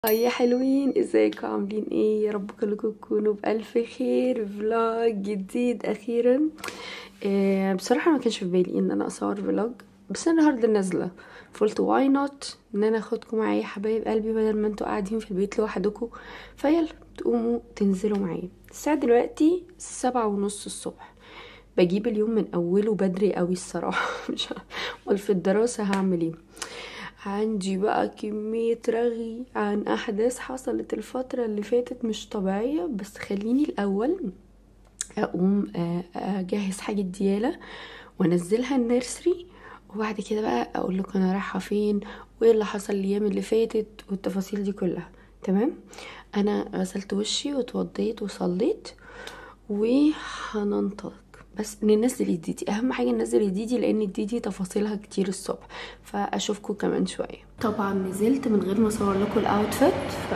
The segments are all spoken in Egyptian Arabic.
يا حلوين ازيكم عاملين ايه يا رب كلكم تكونوا بألف خير فلوج جديد اخيرا إيه بصراحة ما كانش في بالي ان انا اصور فلوج بس انا النهارده نازلة فقلت واي نوت ان انا اخدكم معايا يا حبايب قلبي بدل ما انتوا قاعدين في البيت لوحدكم فيلا تقوموا تنزلوا معايا الساعة دلوقتي سبعة ونص الصبح بجيب اليوم من اوله بدري قوي الصراحة مش امال في الدراسة هعمل ايه عندي بقى كمية رغي عن أحداث حصلت الفترة اللي فاتت مش طبيعية بس خليني الأول أقوم آه، أجهز حاجة ديالة وأنزلها النيرسري وبعد كده بقى أقول لكم أنا رايحة فين وإيه اللي حصل الأيام اللي فاتت والتفاصيل دي كلها تمام أنا غسلت وشي واتوضيت وصليت وهننطلق بس ننزل الديدي اهم حاجه ننزل الديدي لان الديدي تفاصيلها كتير الصبح فاشوفكم كمان شويه طبعا نزلت من غير ما اصور لكم الاوتفيت ف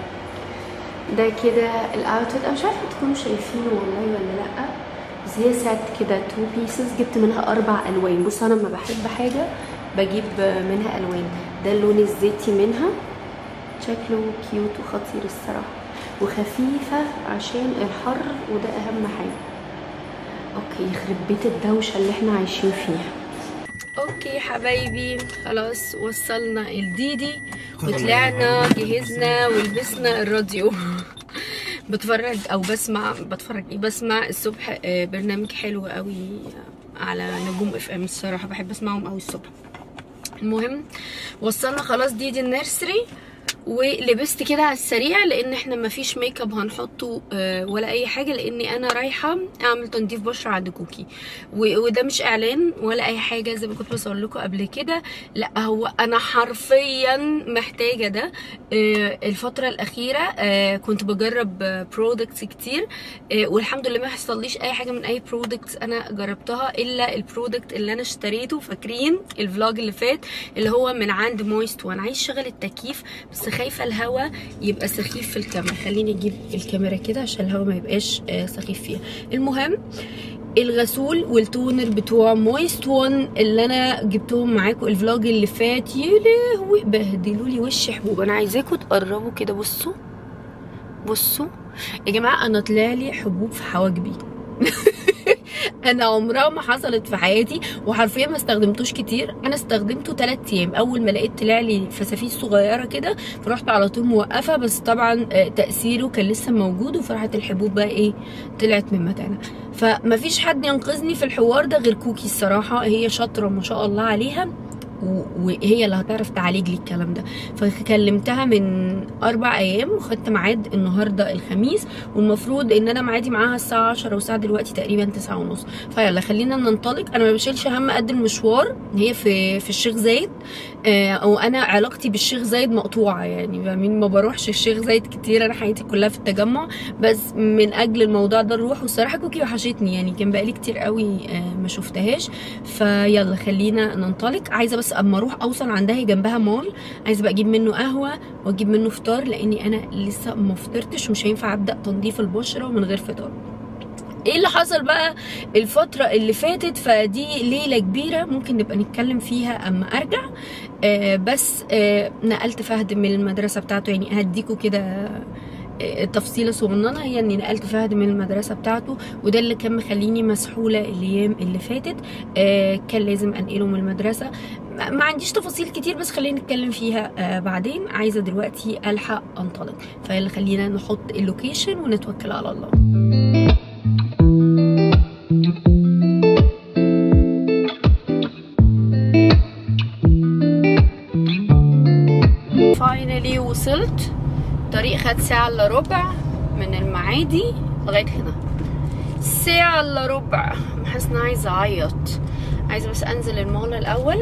ده كده الاوتفيت انا مش عارفه تكونوا شايفينه والله ولا لا بس هي سات كده تو بيسز جبت منها اربع الوان بص انا لما بحب حاجه بجيب منها الوان ده اللون الزيتي منها شكله كيوت وخطير الصراحه وخفيفه عشان الحر وده اهم حاجه اوكي يخرب بيت الدوشه اللي احنا عايشين فيها اوكي حبايبي خلاص وصلنا الديدي وطلعنا جهزنا ولبسنا الراديو بتفرج او بسمع بتفرج ايه بسمع الصبح آه، برنامج حلو قوي على نجوم اف ام الصراحه بحب اسمعهم قوي الصبح المهم وصلنا خلاص ديدي النيرسري ولبست كده على السريع لان احنا مفيش ميك اب هنحطه آه، ولا اي حاجه لاني انا رايحه اعمل تنظيف بشره عند كوكي و- وده مش اعلان ولا اي حاجه زي ما كنت بصور لكم قبل كده لا هو انا حرفيا محتاجه ده آه، الفتره الاخيره آه، كنت بجرب برودكتس كتير آه، والحمد لله ما حصليش اي حاجه من اي برودكتس انا جربتها الا البرودكت اللي انا اشتريته فاكرين الفلوج اللي فات اللي هو من عند مويست وان عايز اشغل التكييف بس خايفه الهواء يبقى سخيف في الكاميرا خليني اجيب الكاميرا كده عشان الهواء ما يبقاش آه، سخيف فيها المهم الغسول والتونر بتوع مويست وان اللي انا جبتهم معاكم الفلوج اللي فات يا لهوي بهدلوا لي وشي حبوب انا عايزاكم تقربوا كده بصوا بصوا يا جماعه انا طلع لي حبوب في حواجبي انا عمرها ما حصلت في حياتي وحرفيا ما استخدمتوش كتير انا استخدمته 3 ايام اول ما لقيت طلع لي فسافيس صغيره كده فرحت على طول موقفه بس طبعا آه، تاثيره كان لسه موجود وفرحت الحبوب بقى ايه طلعت من مكانها فما فيش حد ينقذني في الحوار ده غير كوكي الصراحه هي شاطره ما شاء الله عليها و- وهي اللي هتعرف تعالج لي الكلام ده فكلمتها من اربع ايام وخدت ميعاد النهارده الخميس والمفروض ان انا ميعادي معاها الساعه 10 والساعه دلوقتي تقريبا 9 ونص فيلا خلينا ننطلق انا ما بشيلش هم قد المشوار هي في في الشيخ زايد آه، او انا علاقتي بالشيخ زايد مقطوعه يعني فاهمين ما بروحش الشيخ زايد كتير انا حياتي كلها في التجمع بس من اجل الموضوع ده نروح والصراحه كوكي وحشتني يعني كان بقالي كتير قوي آه، ما شفتهاش فيلا خلينا ننطلق عايزه بس اما اروح اوصل عندها هي جنبها مول عايزه بقى اجيب منه قهوه واجيب منه فطار لاني انا لسه ما فطرتش ومش هينفع ابدا تنظيف البشره من غير فطار ايه اللي حصل بقى الفترة اللي فاتت فدي ليلة كبيرة ممكن نبقى نتكلم فيها اما ارجع آه بس آه نقلت فهد من المدرسة بتاعته يعني هديكوا كده آه، تفصيلة صغننة هي اني نقلت فهد من المدرسة بتاعته وده اللي كان مخليني مسحولة الايام اللي فاتت آه كان لازم انقله من المدرسة ما ما عنديش تفاصيل كتير بس خلينا نتكلم فيها آه بعدين عايزة دلوقتي الحق انطلق فيلا خلينا نحط اللوكيشن ونتوكل على الله فاينلي وصلت طريق خد ساعة الا ربع من المعادي لغاية هنا ساعة الا ربع حاسة ان أنا عايزة اعيط عايزة بس انزل المول الاول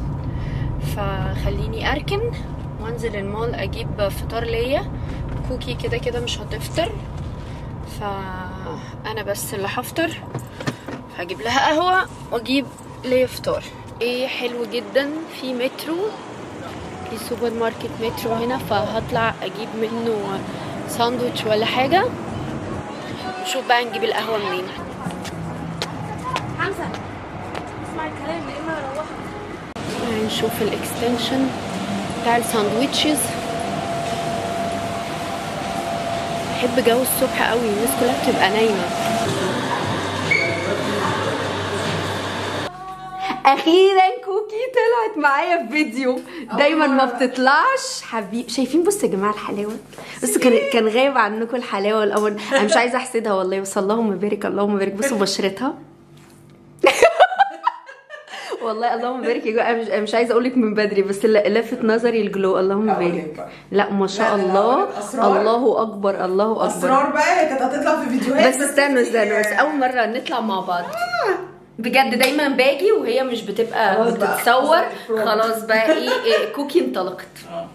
فخليني اركن وانزل المول اجيب فطار ليا كوكي كده كده مش هتفطر فانا بس اللي هفطر هجيب لها قهوة واجيب ليا فطار ايه حلو جدا في مترو في سوبر ماركت مترو هنا فهطلع اجيب منه ساندوتش ولا حاجة نشوف بقى نجيب القهوة منين حمزة اسمع الكلام يا اما اروح يعني نشوف الاكستنشن بتاع الساندويتشز بحب جو الصبح قوي الناس كلها بتبقى نايمه اخيرا كوكي طلعت معايا في فيديو دايما ما بتطلعش حبيب شايفين بصوا يا جماعه الحلاوه بصوا كان كان غايب عنكم الحلاوه والقمر انا مش عايزه احسدها والله بس اللهم بارك اللهم بارك بصوا بشرتها والله اللهم بارك يا جماعه أنا مش, أنا مش عايزه اقول لك من بدري بس اللي لافت نظري الجلو اللهم أقول لك بارك بقى. لا ما شاء لا، لا، الله أقول لك أسرار. الله اكبر الله اكبر اسرار بقى هي كانت هتطلع في فيديوهات بس استنوا استنوا بس اول مره نطلع مع بعض بجد دايما باجي وهي مش بتبقى خلاص بقى، بتتصور حصل إفراج. خلاص بقى ايه, إيه كوكي انطلقت آه.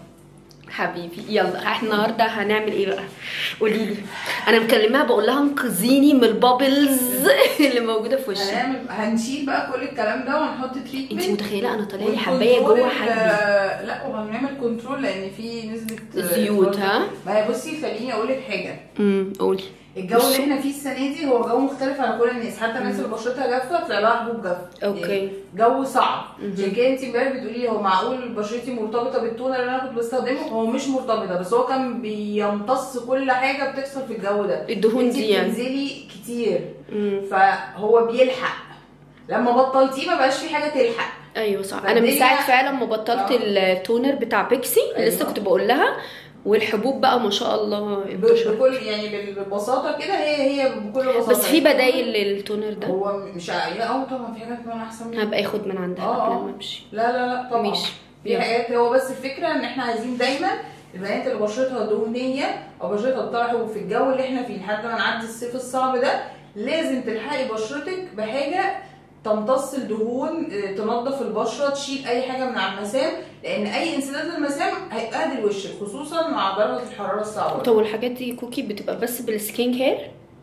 حبيبي يلا احنا النهارده هنعمل ايه بقى قولي لي انا مكلماها بقول لها انقذيني من البابلز اللي موجوده في وشي هنعمل هنشيل بقى كل الكلام ده وهنحط تريتمنت انت متخيله انا طالع لي حبايه جوه حاجبي لا وهنعمل كنترول لان في نسبه زيوت، ها؟ ما هي بصي خليني اقول لك حاجه امم قولي الجو اللي احنا فيه السنه دي هو جو مختلف على كل الناس حتى الناس اللي بشرتها جافه طلع لها حبوب جافه أوكي. يعني جو صعب عشان كده انت امبارح بتقولي لي هو معقول بشرتي مرتبطه بالتونر اللي انا كنت بستخدمه هو مش مرتبطه بس هو كان بيمتص كل حاجه بتحصل في الجو ده الدهون انت دي يعني. بتنزلي كتير امم فهو بيلحق لما بطلتيه ما بقاش في حاجه تلحق ايوه صح انا من فالدنيا- ساعه فعلا ما بطلت آه. التونر بتاع بيكسي أيوة. لسه كنت بقول لها والحبوب بقى ما شاء الله ب- انتشرت بكل يعني بال- ببساطه كده هي هي بكل بساطه بس في بدايل للتونر ده هو مش ع- لا اه طبعا في حاجات كمان احسن منه هبقى اخد من عندها آه، قبل آه. ما امشي لا لا لا طبعا ماشي. في يلا. حاجات هو بس الفكره ان احنا عايزين دايما البنات اللي بشرتها دهنيه او بشرتها بتطرح في الجو اللي احنا فيه لحد ما نعدي الصيف الصعب ده لازم تلحقي بشرتك بحاجه تمتص الدهون آه، تنظف البشره تشيل اي حاجه من على المسام لان اي انسداد للمسام هيبهدل وشك خصوصا مع درجه الحراره الصعبه طب والحاجات دي كوكي بتبقى بس بالسكين كير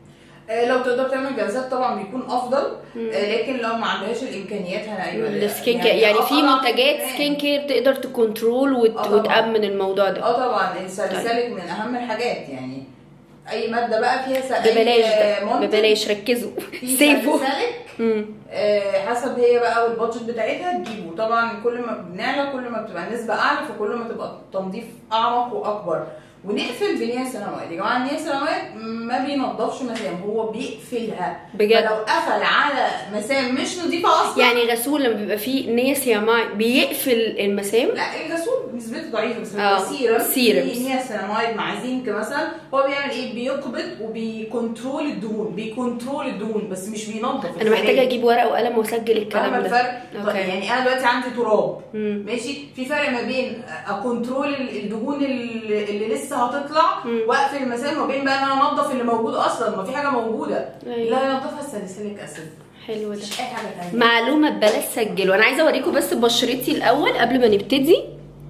آه، لو تقدر تعمل جلسات طبعا بيكون افضل آه، لكن لو ما عندهاش الامكانيات هنعمل السكين كير يعني في أضعف منتجات كمان. سكين كير تقدر تكنترول وت... آه طبعاً. وتامن الموضوع ده اه طبعا الساليسيليك من اهم الحاجات يعني اي ماده بقى فيها س... ببلاش أي، آه، ده منتج ببلاش ركزوا فيه سيفوا ساليسيليك مم. آه، حسب هي بقى والبادجت بتاعتها تجيبه طبعا كل ما بنعلى كل ما بتبقى النسبه اعلى فكل ما تبقى التنظيف اعمق واكبر ونقفل بنية سنوات يا جماعه النية سنوات ما بينضفش مسام هو بيقفلها بجد؟ فلو قفل على مسام مش نظيفه اصلا يعني غسول لما بيبقى فيه نياسيامايد بيقفل المسام لا الغسول نسبته ضعيفه بس آه، هو سيرم سيرم. في نياسيناميد مع زنك مثلا هو بيعمل ايه بيقبض وبيكنترول الدهون بيكنترول الدهون بس مش بينظف انا محتاجه اجيب ورقه وقلم واسجل فاهمه الكلام ده الفرق أوكي. يعني انا دلوقتي عندي تراب مم. ماشي في فرق ما بين اكنترول الدهون اللي, اللي لسه هتطلع مم. واقفل المسام وبين بقى ان انا انضف اللي موجود اصلا ما في حاجه موجوده أيوة. لا ينضفها الساليسيليك اسيد حلو ده مش اي حاجه تانيه معلومه ببلاش سجلوا انا عايزه اوريكم بس بشرتي الاول قبل ما نبتدي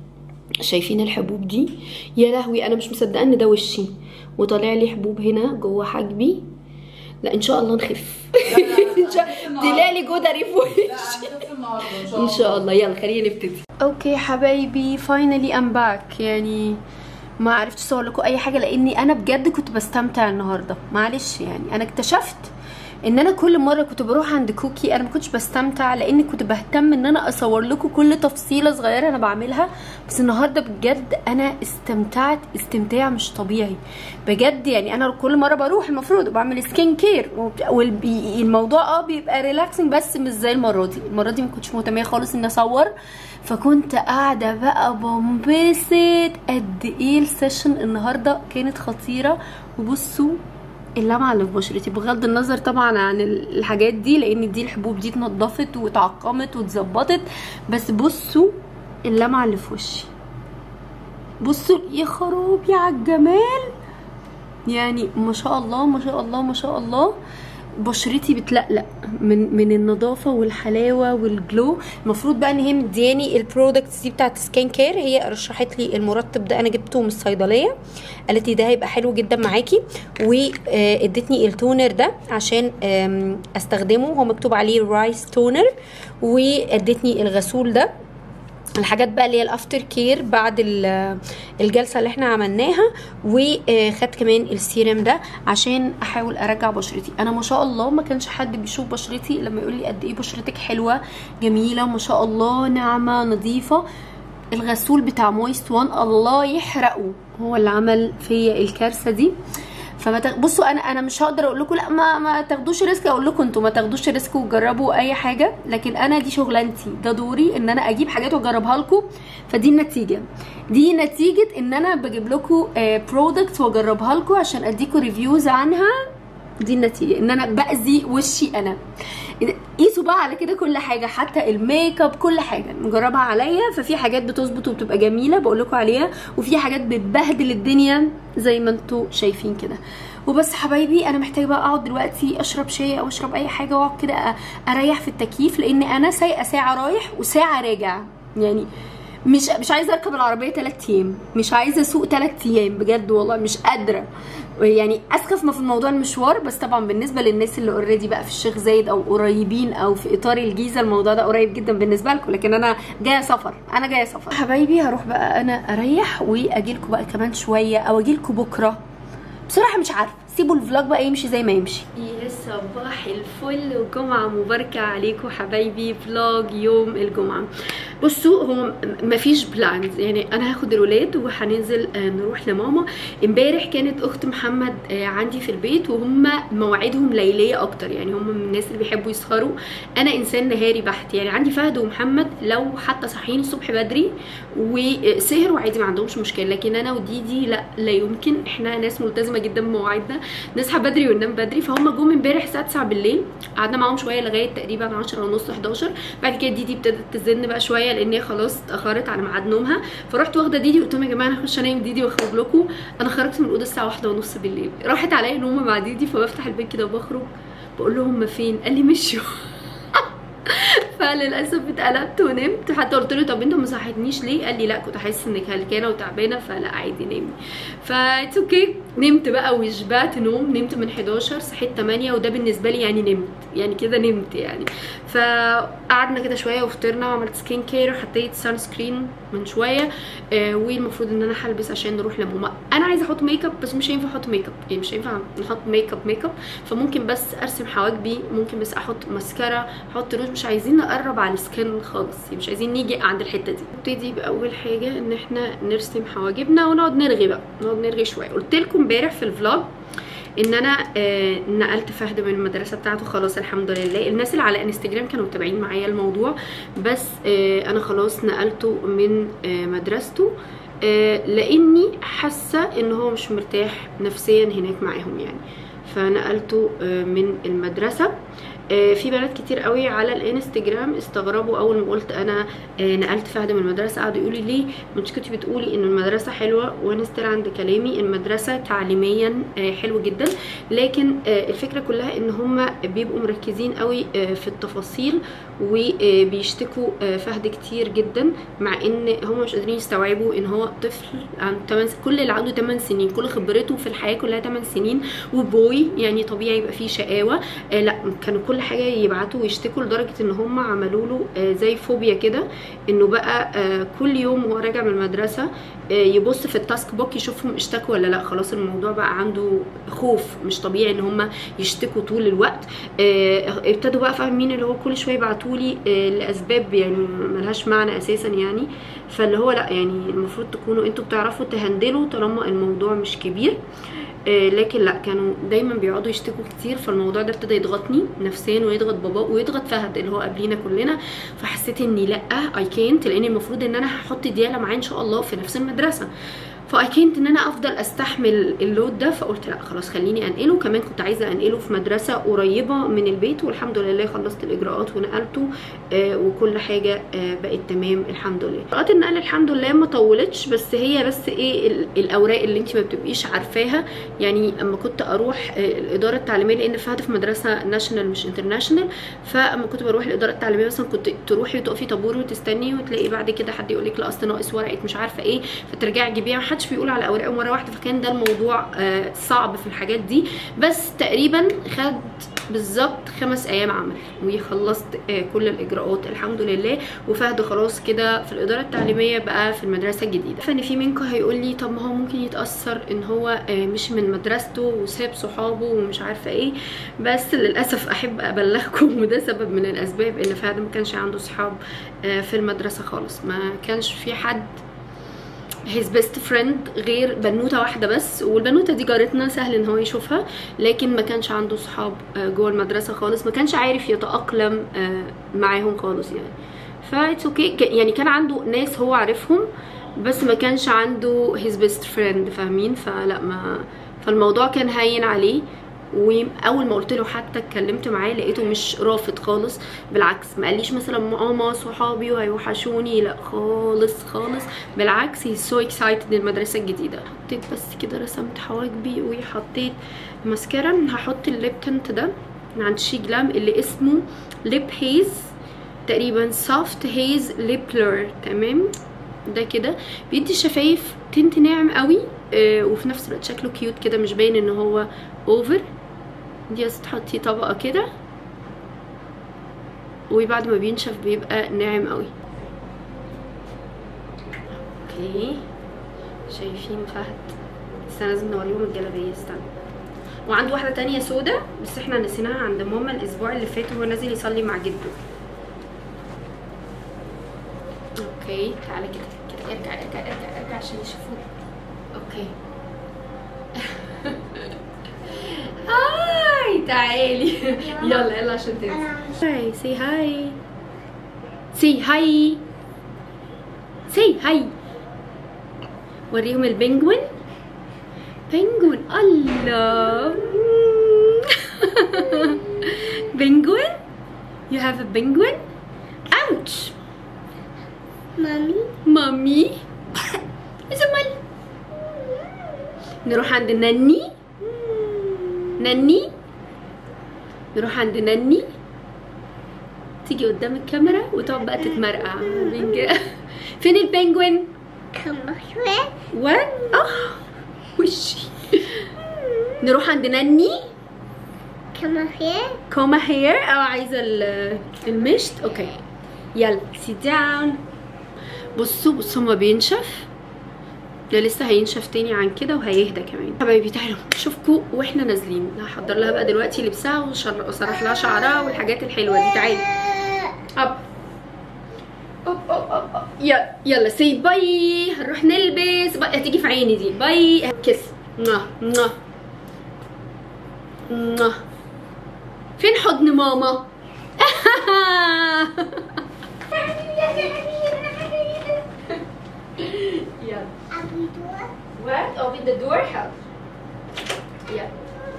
شايفين الحبوب دي يا لهوي انا مش مصدقه ان ده وشي وطالع لي حبوب هنا جوه حاجبي لا ان شاء الله نخف لا، لا، ان شاء هنخف طلع لي جدري في لا وشي هنخف النهارده ان شاء ان الله شاء الله يلا خلينا نبتدي اوكي حبايبي فاينلي ام باك يعني ما عرفتش اصور لكم اي حاجه لاني انا بجد كنت بستمتع النهارده معلش يعني انا اكتشفت ان انا كل مره كنت بروح عند كوكي انا ما كنتش بستمتع لاني كنت بهتم ان انا اصور لكم كل تفصيله صغيره انا بعملها بس النهارده بجد انا استمتعت استمتاع مش طبيعي بجد يعني انا كل مره بروح المفروض بعمل سكين كير والموضوع اه بيبقى ريلاكسنج بس مش زي المره دي المره دي ما كنتش مهتميه خالص اني اصور فكنت قاعده بقى بنبسط قد ايه السيشن النهارده كانت خطيره وبصوا اللمعه اللي في بشرتي بغض النظر طبعا عن الحاجات دي لان دي الحبوب دي اتنضفت واتعقمت واتظبطت بس بصوا اللمعه اللي في وشي بصوا يا خرابي على الجمال يعني ما شاء الله ما شاء الله ما شاء الله بشرتي بتلقلق من من النظافه والحلاوه والجلو المفروض بقى ان هي مدياني البرودكتس دي بتاعت سكين كير هي رشحت لي المرطب ده انا جبته من الصيدليه قالت لي ده هيبقى حلو جدا معاكي وادتني التونر ده عشان آم، استخدمه هو مكتوب عليه رايس تونر وادتني الغسول ده الحاجات بقى اللي هي الافتر كير بعد ال- الجلسه اللي احنا عملناها وخدت كمان السيرم ده عشان احاول ارجع بشرتي انا ما شاء الله ما كانش حد بيشوف بشرتي لما يقول لي قد ايه بشرتك حلوه جميله ما شاء الله ناعمه نظيفه الغسول بتاع مويست وان الله يحرقه هو اللي عمل فيا الكارثه دي فما تغ... بصوا انا انا مش هقدر اقول لكم لا ما ما تاخدوش ريسك اقول لكم انتوا ما تاخدوش ريسك وتجربوا اي حاجه لكن انا دي شغلانتي ده دوري ان انا اجيب حاجات واجربها لكم فدي النتيجه دي نتيجه ان انا بجيب لكم برودكت واجربها لكم عشان اديكم ريفيوز عنها دي النتيجه ان انا باذي وشي انا قيسوا بقى على كده كل حاجه حتى الميك اب كل حاجه مجربها عليا ففي حاجات بتظبط وبتبقى جميله بقول لكم عليها وفي حاجات بتبهدل الدنيا زي ما انتوا شايفين كده وبس حبايبي انا محتاجه بقى اقعد دلوقتي اشرب شاي او اشرب اي حاجه واقعد كده اريح في التكييف لان انا سايقه ساعه رايح وساعه راجع يعني مش مش عايزه اركب العربيه 3 ايام مش عايزه اسوق 3 ايام بجد والله مش قادره يعني اسخف ما في الموضوع المشوار بس طبعا بالنسبه للناس اللي اوريدي بقى في الشيخ زايد او قريبين او في اطار الجيزه الموضوع ده قريب جدا بالنسبه لكم لكن انا جايه سفر انا جايه سفر حبايبي هروح بقى انا اريح واجي لكم بقى كمان شويه او اجي لكم بكره بصراحه مش عارفه سيبوا الفلوج بقى يمشي زي ما يمشي يا صباح الفل وجمعة مباركة عليكم حبايبي فلوج يوم الجمعة بصوا هو مفيش بلانز يعني انا هاخد الولاد وهننزل نروح لماما امبارح كانت اخت محمد عندي في البيت وهم مواعيدهم ليليه اكتر يعني هم من الناس اللي بيحبوا يسهروا انا انسان نهاري بحت يعني عندي فهد ومحمد لو حتى صاحيين الصبح بدري وسهروا عادي ما عندهمش مشكله لكن انا وديدي لا لا يمكن احنا ناس ملتزمه جدا بمواعيدنا نصحى بدري وننام بدري فهم جم امبارح الساعه 9 بالليل قعدنا معاهم شويه لغايه تقريبا 10 ونص 11 بعد كده ديدي ابتدت تزن بقى شويه لان هي خلاص اتاخرت على ميعاد نومها فرحت واخده ديدي قلت لهم يا جماعه انا هخش انام ديدي واخرج لكم انا خرجت من الاوضه الساعه واحدة ونص بالليل راحت عليا نومه مع ديدي فبفتح البيت كده وبخرج بقول له هم فين قال لي مشوا فللاسف اتقلبت ونمت حتى قلت له طب انت ما صحيتنيش ليه قال لي لا كنت حاسس انك هلكانه وتعبانه فلا عادي نامي فاتس اوكي نمت بقى وشبعت نوم نمت من 11 صحيت 8 وده بالنسبه لي يعني نمت يعني كده نمت يعني فقعدنا كده شويه وفطرنا وعملت سكين كير وحطيت سان سكرين من شويه آه والمفروض ان انا هلبس عشان نروح لماما انا عايزه احط ميك اب بس مش هينفع احط ميك اب يعني مش هينفع نحط ميك اب ميك اب فممكن بس ارسم حواجبي ممكن بس احط ماسكارا احط روج مش عايزين نقرب على السكين خالص يعني مش عايزين نيجي عند الحته دي نبتدي باول حاجه ان احنا نرسم حواجبنا ونقعد نرغي بقى نقعد نرغي شويه قلت لكم امبارح في الفلوج ان انا آه نقلت فهد من المدرسه بتاعته خلاص الحمد لله الناس اللي على انستجرام كانوا متابعين معايا الموضوع بس آه انا خلاص نقلته من آه مدرسته آه لاني حاسه ان هو مش مرتاح نفسيا هناك معاهم يعني فنقلته آه من المدرسه في بنات كتير قوي على الانستجرام استغربوا اول ما قلت انا نقلت فهد من المدرسه قعدوا يقولوا لي مش كنت بتقولي ان المدرسه حلوه وانا ستيل عند كلامي المدرسه تعليميا حلو جدا لكن الفكره كلها ان هم بيبقوا مركزين قوي في التفاصيل وبيشتكوا فهد كتير جدا مع ان هم مش قادرين يستوعبوا ان هو طفل عنده 8 كل اللي عنده 8 سنين كل خبرته في الحياه كلها 8 سنين وبوي يعني طبيعي يبقى فيه شقاوه لا كانوا كل حاجه يبعتوا ويشتكوا لدرجه ان هم عملوا له زي فوبيا كده انه بقى كل يوم وهو راجع من المدرسه يبص في التاسك بوك يشوفهم اشتكوا ولا لا خلاص الموضوع بقى عنده خوف مش طبيعي ان هم يشتكوا طول الوقت ابتدوا بقى فاهمين اللي هو كل شويه يبعتوا لي لاسباب يعني ملهاش معنى اساسا يعني فاللي هو لا يعني المفروض تكونوا انتوا بتعرفوا تهندلوا طالما الموضوع مش كبير لكن لا كانوا دايما بيقعدوا يشتكوا كتير فالموضوع ده ابتدى يضغطني نفسيا ويضغط بابا ويضغط فهد اللي هو قبلينا كلنا فحسيت اني لا اي كانت لان المفروض ان انا هحط ديالا معاه ان شاء الله في نفس المدرسه فاي كنت ان انا افضل استحمل اللود ده فقلت لا خلاص خليني انقله كمان كنت عايزه انقله في مدرسه قريبه من البيت والحمد لله خلصت الاجراءات ونقلته آه وكل حاجه آه بقت تمام الحمد لله اجراءات النقل الحمد لله ما طولتش بس هي بس ايه الاوراق اللي انت ما بتبقيش عارفاها يعني اما كنت اروح آه الاداره التعليميه لان فهد في مدرسه ناشونال مش انترناشونال فاما كنت بروح الاداره التعليميه مثلا كنت تروحي وتقفي طابور وتستني وتلاقي بعد كده حد يقول لك لا اصل ناقص ورقه مش عارفه ايه فترجعي تجيبيها محدش بيقول على اوراقه مره واحده فكان ده الموضوع آه صعب في الحاجات دي بس تقريبا خد بالظبط خمس ايام عمل وخلصت آه كل الاجراءات الحمد لله وفهد خلاص كده في الاداره التعليميه بقى في المدرسه الجديده فان في منكم هيقول لي طب ما هو ممكن يتاثر ان هو آه مش من مدرسته وساب صحابه ومش عارفه ايه بس للاسف احب ابلغكم وده سبب من الاسباب ان فهد ما كانش عنده صحاب في المدرسه خالص ما كانش في حد his best friend غير بنوته واحده بس والبنوته دي جارتنا سهل ان هو يشوفها لكن ما كانش عنده صحاب آه، جوه المدرسه خالص ما كانش عارف يتاقلم آه، معاهم خالص يعني فايتس اوكي يعني كان عنده ناس هو عارفهم بس ما كانش عنده his best friend فاهمين فلا ما فالموضوع كان هين عليه واول ما قلت له حتى اتكلمت معاه لقيته مش رافض خالص بالعكس ما قاليش مثلا ماما صحابي وهيوحشوني لا خالص خالص بالعكس هي سو اكسايتد المدرسه الجديده حطيت بس كده رسمت حواجبي وحطيت ماسكارا هحط الليب تنت ده من عند شي جلام اللي اسمه ليب هيز تقريبا سوفت هيز ليبلر تمام ده كده بيدي الشفايف تنت ناعم قوي آه وفي نفس الوقت شكله كيوت كده مش باين ان هو اوفر دي بس تحطي طبقه كده وبعد ما بينشف بيبقى ناعم قوي اوكي شايفين فهد استنى لازم نوريهم الجلابيه استنى وعنده واحده تانية سودا بس احنا نسيناها عند ماما الاسبوع اللي فات وهو نازل يصلي مع جده اوكي تعالى كده كده ارجع ارجع ارجع ارجع عشان يشوفوك اوكي هاي تعالي يلا يلا عشان تنسي هاي سي هاي سي هاي سي هاي وريهم البنجوين بنجوين الله بنجوين you have a penguin ouch مامي مامي زمل نروح عند نني نني نروح عند نني تيجي قدام الكاميرا وتقعد بقى تتمرقع بنج... فين البنجوين كم شوية وات اه وشي نروح عند نني كم شوية كوما هير او عايزه ال- المشط اوكي يلا سيت داون بصوا بصوا ما بينشف ده لسه هينشف تاني عن كده وهيهدى كمان حبايبي تعالوا نشوفكم واحنا نازلين هحضر لها بقى دلوقتي لبسها وشر- واسرح لها شعرها والحاجات الحلوه دي تعالي اب أوب أوب أوب أوب. يلا يلا سي باي هنروح نلبس بقى هتيجي في عيني دي باي كس موah، موah. موah. فين حضن ماما يلا أبي دور What? Open the door? Help. Yeah.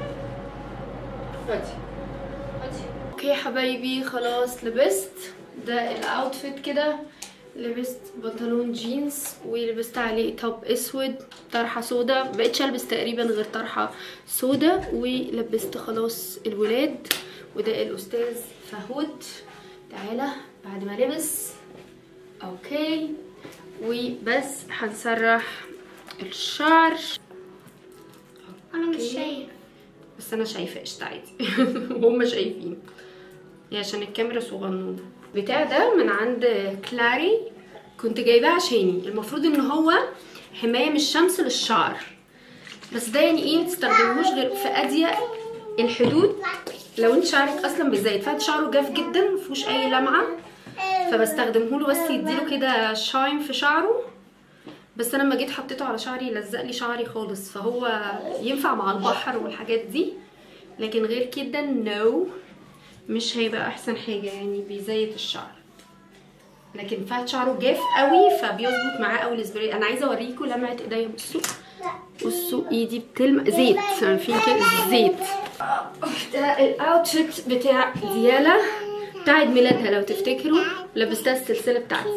خدي خدي اوكي يا حبايبي خلاص لبست ده الاوتفيت كده لبست بنطلون جينز ولبست عليه توب اسود طرحه سودا مبقتش البس تقريبا غير طرحه سودا ولبست خلاص الولاد وده الاستاذ فهود تعالى بعد ما لبس اوكي وبس هنسرح الشعر أنا مش أوكي. شايف بس انا شايفه قشطه عادي وهم شايفين يعني عشان الكاميرا صغنونه بتاع ده من عند كلاري كنت جايباه عشاني المفروض ان هو حمايه من الشمس للشعر بس ده يعني ايه متستخدموش غير في اضيق الحدود لو انت شعرك اصلا بالزيت فهد شعره جاف جدا مفيهوش اي لمعه فبستخدمه له بس يديله كده شاين في شعره بس انا لما جيت حطيته على شعري لزق لي شعري خالص فهو ينفع مع البحر والحاجات دي لكن غير كده نو مش هيبقى احسن حاجه يعني بيزيت الشعر لكن فات شعره جاف قوي فبيظبط معاه قوي السبراي انا عايزه اوريكم لمعه ايديا بصوا بصوا ايدي بتلمع زيت عارفين كده زيت ده الاوتفيت بتاع ديالا بتاع عيد ميلادها لو تفتكروا لبستها السلسله بتاعتي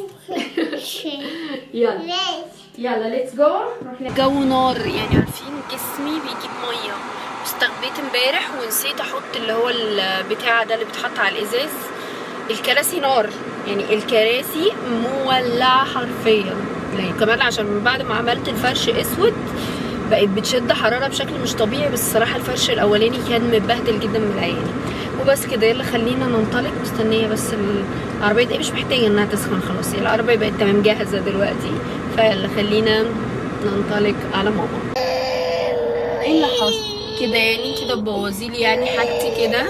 يلا يلا ليتس جو جو نار يعني عارفين جسمي بيجيب ميه استغبيت امبارح ونسيت احط اللي هو البتاع ده اللي بيتحط على الازاز الكراسي نار يعني الكراسي مولعه حرفيا يعني كمان عشان من بعد ما عملت الفرش اسود بقت بتشد حراره بشكل مش طبيعي بس الصراحه الفرش الاولاني كان متبهدل جدا من العياني وبس كده يلا خلينا ننطلق مستنيه بس العربيه دي مش محتاجه انها تسخن خلاص هي العربيه بقت تمام جاهزه دلوقتي فيلا خلينا ننطلق على ماما ايه اللي حصل كده يعني كده بوظي لي يعني حاجتي كده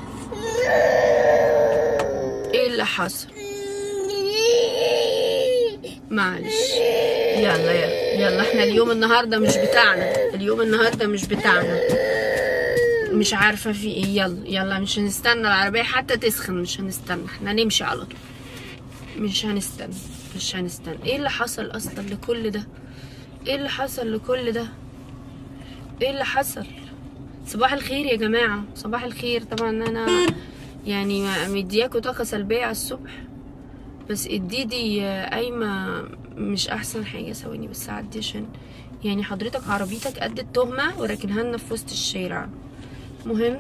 ايه اللي حصل معلش يلا يلا يلا احنا اليوم النهارده مش بتاعنا اليوم النهارده مش بتاعنا مش عارفه في ايه يلا يلا مش هنستنى العربيه حتى تسخن مش هنستنى احنا نمشي على طول مش هنستنى مش هنستنى ايه اللي حصل اصلا لكل ده ايه اللي حصل لكل ده ايه اللي حصل صباح الخير يا جماعه صباح الخير طبعا انا يعني مدياكوا طاقه سلبيه على الصبح بس الديدي قايمه مش احسن حاجه ثواني بس اعدي عشان يعني حضرتك عربيتك قد التهمه وراكنها لنا في وسط الشارع مهم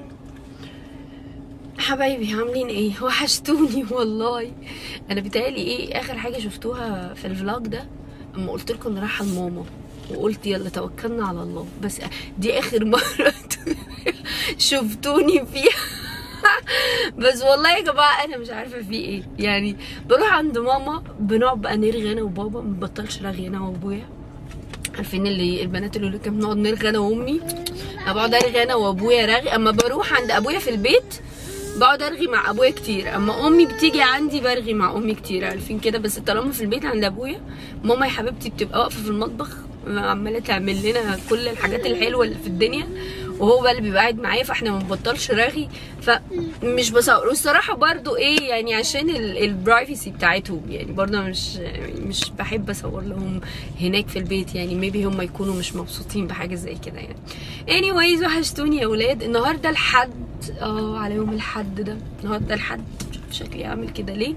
حبايبي عاملين ايه وحشتوني والله انا بتهيألي ايه اخر حاجه شفتوها في الفلوج ده اما قلت لكم رايحه لماما وقلت يلا توكلنا على الله بس دي اخر مره شفتوني فيها بس والله يا جماعه انا مش عارفه في ايه يعني بروح عند ماما بنقعد بقى نرغي انا وبابا ما ببطلش رغي انا وابويا عارفين اللي البنات اللي كانوا بنقعد نرغي انا وامي انا بقعد ارغي انا وابويا رغي اما بروح عند ابويا في البيت بقعد ارغي مع ابويا كتير اما امي بتيجي عندي برغي مع امي كتير عارفين كده بس طالما في البيت عند ابويا ماما يا حبيبتي بتبقى واقفه في المطبخ عماله تعمل لنا كل الحاجات الحلوه اللي في الدنيا وهو بقى اللي بيبقى قاعد معايا فاحنا ما بنبطلش رغي فمش بصور والصراحه برضو ايه يعني عشان البرايفسي بتاعتهم يعني برضو أنا مش مش بحب اصور لهم هناك في البيت يعني ميبي هم يكونوا مش مبسوطين بحاجه زي كده يعني anyways وحشتوني يا ولاد النهارده الحد اه على يوم الحد ده النهارده الحد شكلي اعمل كده ليه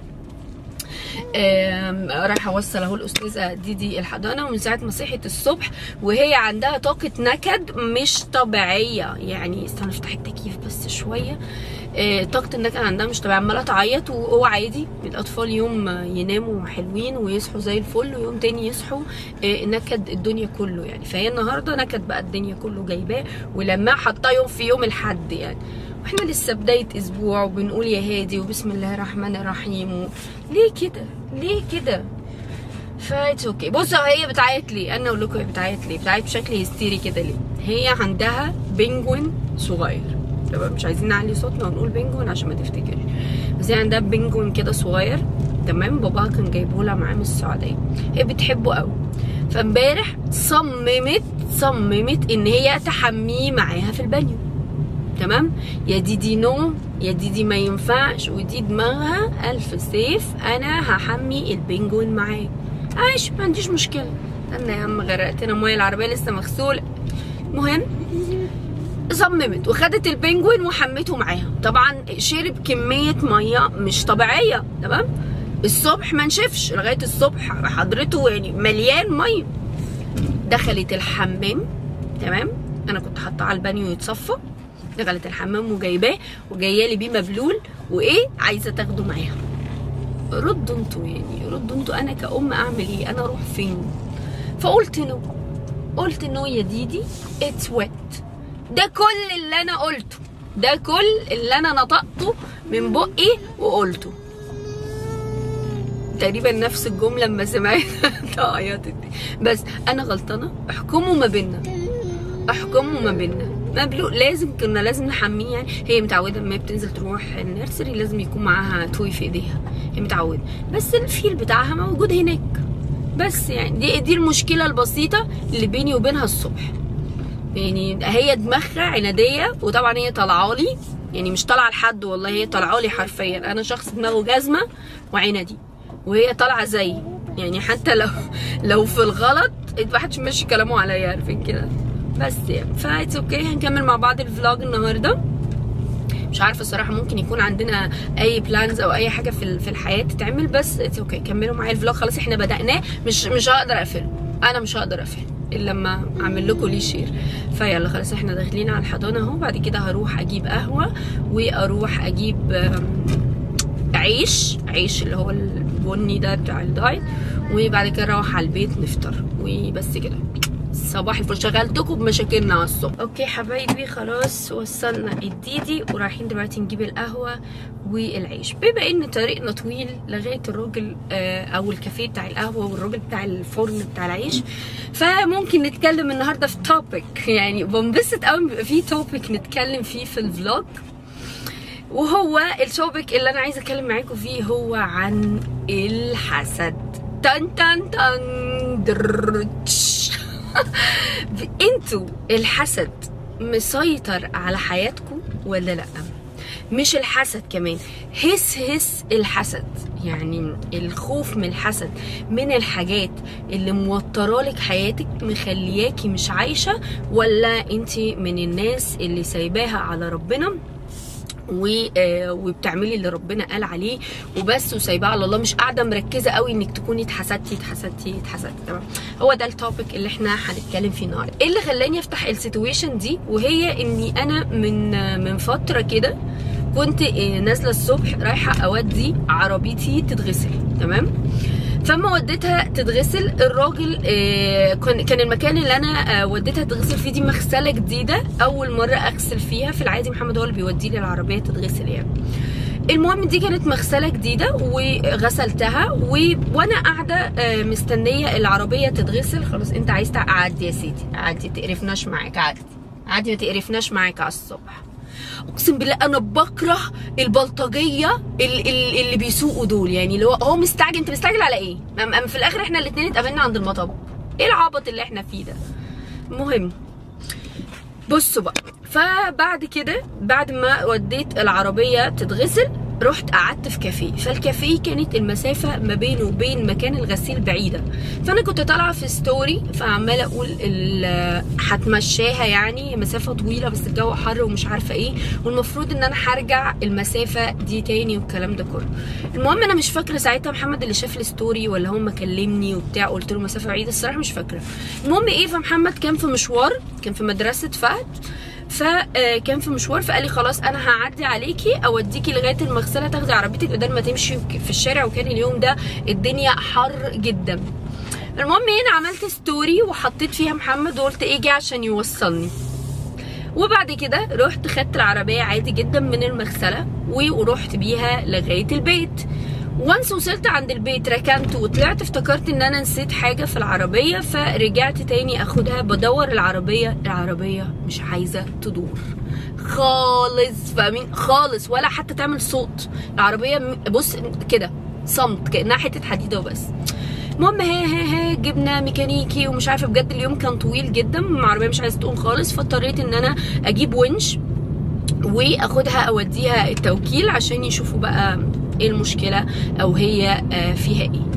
آم، رايحه اوصل اهو الاستاذه ديدي الحضانه ومن ساعه ما صحت الصبح وهي عندها طاقه نكد مش طبيعيه يعني استنى افتح التكييف بس شويه آه، طاقه النكد عندها مش طبيعيه عماله تعيط وهو عادي الاطفال يوم يناموا حلوين ويصحوا زي الفل ويوم تاني يصحوا آه، نكد الدنيا كله يعني فهي النهارده نكد بقى الدنيا كله جايباه ولما حطاه يوم في يوم الحد يعني واحنا لسه بدايه اسبوع وبنقول يا هادي وبسم الله الرحمن الرحيم و... ليه كده ليه كده فايتس اوكي بصوا هي بتعيط ليه انا اقول لكم هي بتعيط ليه بتعيط بشكل هستيري كده ليه هي عندها بنجوين صغير طبعا مش عايزين نعلي صوتنا ونقول بنجوين عشان ما تفتكرش بس هي عندها بنجوين كده صغير تمام باباها كان جايبه لها معاه من السعوديه هي بتحبه قوي فامبارح صممت صممت ان هي تحميه معاها في البانيو تمام يا ديدي نو يا ديدي ما ينفعش ودي دماغها الف سيف انا هحمي البنجوين معاه عايش ما عنديش مشكله استنى يا عم غرقتنا ميه العربيه لسه مغسوله المهم صممت وخدت البنجوين وحمته معاها طبعا شرب كميه ميه مش طبيعيه تمام الصبح ما نشفش لغايه الصبح حضرته يعني مليان ميه دخلت الحمام تمام انا كنت حاطاه على البانيو يتصفى دخلت الحمام وجايباه وجايه لي بيه مبلول وايه عايزه تاخده معاها ردوا انتوا يعني ردوا انتوا انا كأم اعمل ايه انا اروح فين فقلت نو قلت نو يا ديدي اتس ويت ده كل اللي انا قلته ده كل اللي انا نطقته من بقي وقلته تقريبا نفس الجمله لما سمعتها عيطت بس انا غلطانه احكموا ما بينا احكموا ما بينا مبلوق لازم كنا لازم نحميه يعني هي متعوده لما هي بتنزل تروح النيرسري لازم يكون معاها توي في ايديها هي متعوده بس الفيل بتاعها موجود هناك بس يعني دي دي المشكله البسيطه اللي بيني وبينها الصبح يعني هي دماغها عناديه وطبعا هي طالعه لي يعني مش طالعه لحد والله هي طالعه لي حرفيا انا شخص دماغه جزمه وعنادي وهي طالعه زيي يعني حتى لو لو في الغلط محدش ماشي كلامه عليا عارفين كده بس يعني فايتس اوكي هنكمل مع بعض الفلوج النهارده مش عارفه الصراحه ممكن يكون عندنا اي بلانز او اي حاجه في في الحياه تتعمل بس اتس اوكي كملوا معايا الفلوج خلاص احنا بدأناه مش مش هقدر اقفله انا مش هقدر اقفله الا لما اعمل لكم ليه شير فيلا خلاص احنا داخلين على الحضانه اهو بعد كده هروح اجيب قهوه واروح اجيب آم، عيش عيش اللي هو البني ده بتاع الدايت وبعد كده نروح على البيت نفطر وبس كده صباح الفل شغلتكم بمشاكلنا على الصبح اوكي حبايبي خلاص وصلنا الديدي ورايحين دلوقتي نجيب القهوه والعيش بما ان طريقنا طويل لغايه الراجل آه، او الكافيه بتاع القهوه والراجل بتاع الفرن بتاع العيش فممكن نتكلم النهارده في توبيك يعني بنبسط قوي بيبقى في توبيك نتكلم فيه في الفلوج وهو التوبيك اللي انا عايزه اتكلم معاكم فيه هو عن الحسد تن تن تن در تش. انتوا الحسد مسيطر على حياتكم ولا لا مش الحسد كمان هس هس الحسد يعني الخوف من الحسد من الحاجات اللي موترالك حياتك مخلياكي مش عايشة ولا انت من الناس اللي سايباها على ربنا و... آه، وبتعملي اللي ربنا قال عليه وبس وسايباه على الله مش قاعده مركزه قوي انك تكوني اتحسدتي اتحسدتي اتحسدتي تمام هو ده التوبيك اللي احنا هنتكلم فيه النهارده ايه اللي خلاني افتح السيتويشن دي وهي اني انا من آه، من فتره كده كنت آه، نازله الصبح رايحه اودي عربيتي تتغسل تمام فما وديتها تتغسل الراجل آه، كان كان المكان اللي انا آه، وديتها تتغسل فيه دي مغسله جديده اول مره اغسل فيها في العادي محمد هو اللي بيودي لي العربيه تتغسل يعني المهم دي كانت مغسله جديده وغسلتها و... وانا قاعده آه، مستنيه العربيه تتغسل خلاص انت عايز تع- عدي يا سيدي عدي تقرفناش معاك عدي عدي ما تقرفناش معاك على الصبح اقسم بالله انا بكره البلطجيه اللي, اللي بيسوقوا دول يعني اللي هو هو مستعجل انت مستعجل على ايه؟ أم أم في الاخر احنا الاثنين اتقابلنا عند المطب ايه العبط اللي احنا فيه ده؟ المهم بصوا بقى فبعد كده بعد ما وديت العربيه تتغسل رحت قعدت في كافيه فالكافيه كانت المسافه ما بينه وبين مكان الغسيل بعيده فانا كنت طالعه في ستوري فعماله اقول ال- هتمشاها يعني مسافه طويله بس الجو حر ومش عارفه ايه والمفروض ان انا هرجع المسافه دي تاني والكلام ده كله المهم انا مش فاكره ساعتها محمد اللي شاف الستوري ولا هم كلمني وبتاع قلت له مسافه بعيده الصراحه مش فاكره المهم ايه فمحمد كان في مشوار كان في مدرسه فهد فكان في مشوار فقال لي خلاص انا هعدي عليكي اوديكي لغايه المغسله تاخدي عربيتك بدل ما تمشي في الشارع وكان اليوم ده الدنيا حر جدا المهم هنا عملت ستوري وحطيت فيها محمد وقلت ايه جه عشان يوصلني وبعد كده رحت خدت العربية عادي جدا من المغسلة ورحت بيها لغاية البيت وانس وصلت عند البيت ركنت وطلعت افتكرت ان انا نسيت حاجة في العربية فرجعت تاني اخدها بدور العربية العربية مش عايزة تدور خالص فاهمين خالص ولا حتى تعمل صوت العربية م- بص كده صمت كأنها حتة حديدة وبس المهم ها ها ها جبنا ميكانيكي ومش عارفه بجد اليوم كان طويل جدا العربيه مش عايزه تقوم خالص فاضطريت ان انا اجيب ونش واخدها اوديها التوكيل عشان يشوفوا بقى ايه المشكله او هي آه، فيها ايه